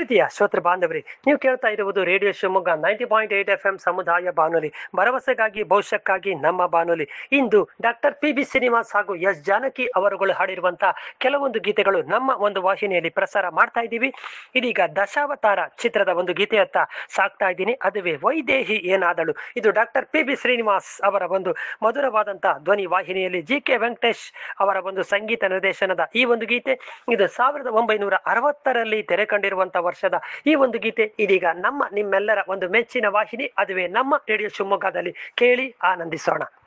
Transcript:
ಪ್ರೀತಿಯ ಶ್ರೋತೃ ಬಾಂಧವರಿ ನೀವು ಕೇಳ್ತಾ ಇರುವುದು radio Shivamogga ninety point eight F M ಸಮುದಾಯ ಬಾನುಲಿ ಭರವಸೆಗಾಗಿ ಭವಿಷ್ಯಕ್ಕಾಗಿ ನಮ್ಮ ಬಾನುಲಿ ಇಂದು ಡಾಕ್ಟರ್ ಪಿ ಬಿ ಶ್ರೀನಿವಾಸ್ ಹಾಗೂ ಎಸ್ ಜಾನಕಿ ಅವರುಗಳು ಹಾಡಿರುವಂತಹ ಕೆಲವೊಂದು ಗೀತೆಗಳು ನಮ್ಮ ಒಂದು ವಾಹಿನಿಯಲ್ಲಿ ಪ್ರಸಾರ ಮಾಡ್ತಾ ಇದ್ದೀವಿ ಇದೀಗ ದಶಾವತಾರ ಚಿತ್ರದ ಒಂದು ಗೀತೆಯತ್ತ ಸಾಕ್ತಾ ಇದ್ದೀನಿ ಅದುವೇ ವೈದೇಹಿ ಏನಾದಳು ಇದು ಡಾಕ್ಟರ್ ಪಿ ಬಿ ಶ್ರೀನಿವಾಸ್ ಅವರ ಒಂದು ಮಧುರವಾದಂತಹ ಧ್ವನಿ ವಾಹಿನಿಯಲ್ಲಿ ಜಿ ಕೆ ವೆಂಕಟೇಶ್ ಅವರ ಒಂದು ಸಂಗೀತ ನಿರ್ದೇಶನದ ಈ ಒಂದು ಗೀತೆ ಇದು ಸಾವಿರದ ಒಂಬೈನೂರ ಅರವತ್ತರಲ್ಲಿ ತೆರೆ ಕಂಡಿರುವಂತಹ ವರ್ಷದ ಈ ಒಂದು ಗೀತೆ ಇದೀಗ ನಮ್ಮ ನಿಮ್ಮೆಲ್ಲರ ಒಂದು ಮೆಚ್ಚಿನ ವಾಹಿನಿ ಅದುವೇ ನಮ್ಮ ರೇಡಿಯೋ ಶಿವಮೊಗ್ಗದಲ್ಲಿ ಕೇಳಿ ಆನಂದಿಸೋಣ